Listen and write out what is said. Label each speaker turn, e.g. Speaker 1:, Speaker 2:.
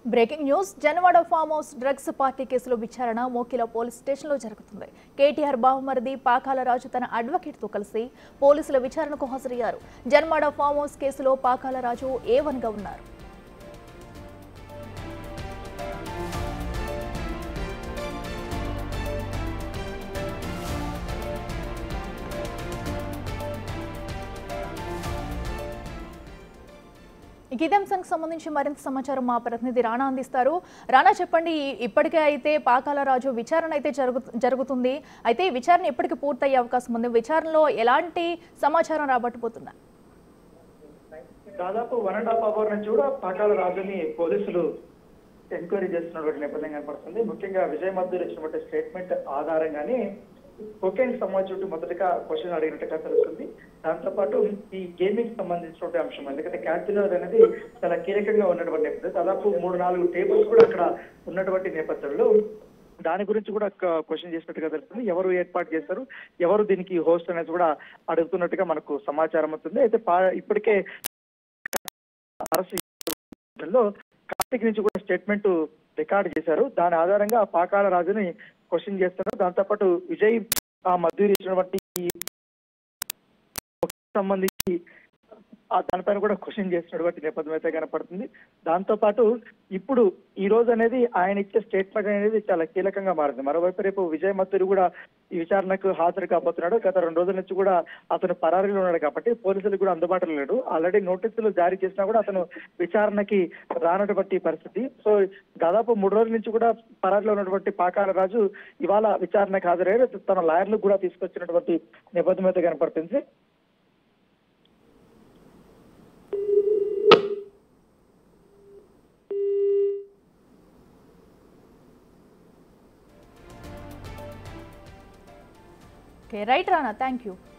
Speaker 1: breaking news Janwada farm house drugs party కేసులో విచారణ Mokila police స్టేషన్లో జరుగుతుంది కేటీఆర్ బావమరిది పాకాల రాజు తన అడ్వకేట్తో కలిసి పోలీసుల విచారణకు హాజరయ్యారు జనవాడ ఫామ్ హౌస్ కేసులో పాకాల రాజు ఏ గా ఉన్నారు ఇక ఇదే అంశానికి సంబంధించి మరింత సమాచారం మా ప్రతినిధి రాణా అందిస్తారు రాణా చెప్పండి ఈ- ఇప్పటికే అయితే పాకాల రాజు విచారణ అయితే జరుగు జరుగుతుంది అయితే ఈ విచారణ ఎప్పటికి పూర్తయ్యే అవకాశం ఉంది విచారణలో ఎలాంటి సమాచారం రాబట్టబోతున్నారు
Speaker 2: దాదాపు వన్ అండ్ హాఫ్ అవర్ నుంచి కూడా పాకాల రాజుని పోలీసులు ఎంక్వైరీ చేస్తున్నటువంటి నేపథ్యం కనపడుతుంది ముఖ్యంగా విజయ్ మద్దూర్ ఇచ్చినటువంటి స్టేట్మెంట్ ఆధారంగానే కొకైన్ సంబంధించి మొదటగా క్వశ్చన్ అడిగినట్టుగా తెలుస్తుంది దాంతో పాటు ఈ గేమింగ్ సంబంధించినటువంటి అంశం ఎందుకంటే క్యాసినో అనేది చాలా కీలకంగా ఉన్నటువంటి నేపథ్యం దాదాపు మూడు నాలుగు టేబుల్స్ కూడా అక్కడ ఉన్నటువంటి నేపథ్యంలో దాని గురించి కూడా క్వశ్చన్ చేసినట్టుగా తెలుస్తుంది ఎవరు ఏర్పాటు చేస్తారు ఎవరు దీనికి హోస్ట్ అనేది కూడా అడుగుతున్నట్టుగా మనకు సమాచారం అవుతుంది అయితే పా- ఇప్పటికే అరెస్ట్ లో కార్తిక్ నుంచి కూడా స్టేట్మెంట్ రికార్డ్ చేశారు దాని ఆధారంగా పాకాల రాజుని క్వశ్చన్ చేస్తున్నారు దాంతోపాటు విజయ్ ఆ మద్దూరి ఇచ్చినటువంటి ఈ సంబంధించి ఆ దానిపైన కూడా క్వశ్చన్ చేస్తున్నటువంటి నేపథ్యం అయితే కనపడుతుంది దాంతో పాటు ఇప్పుడు ఈ రోజు అనేది ఆయన ఇచ్చే స్టేట్మెంట్ అనేది చాలా కీలకంగా మారింది మరోవైపు రేపు విజయ్ మత్తూరి కూడా ఈ విచారణకు హాజరు కాబోతున్నాడు గత రెండు రోజుల నుంచి కూడా అతను పరారీలో ఉన్నాడు కాబట్టి పోలీసులకు కూడా అందుబాటులో లేడు ఆల్రెడీ నోటీసులు జారీ చేసినా కూడా అతను విచారణకి రానటువంటి పరిస్థితి సో దాదాపు మూడు రోజుల నుంచి కూడా పరారీలో ఉన్నటువంటి పాకాల రాజు ఇవాళ విచారణకు హాజరయ్యారు తన లాయర్లకు కూడా తీసుకొచ్చినటువంటి నేపథ్యం అయితే కనపడుతుంది
Speaker 1: okay right Rana thank you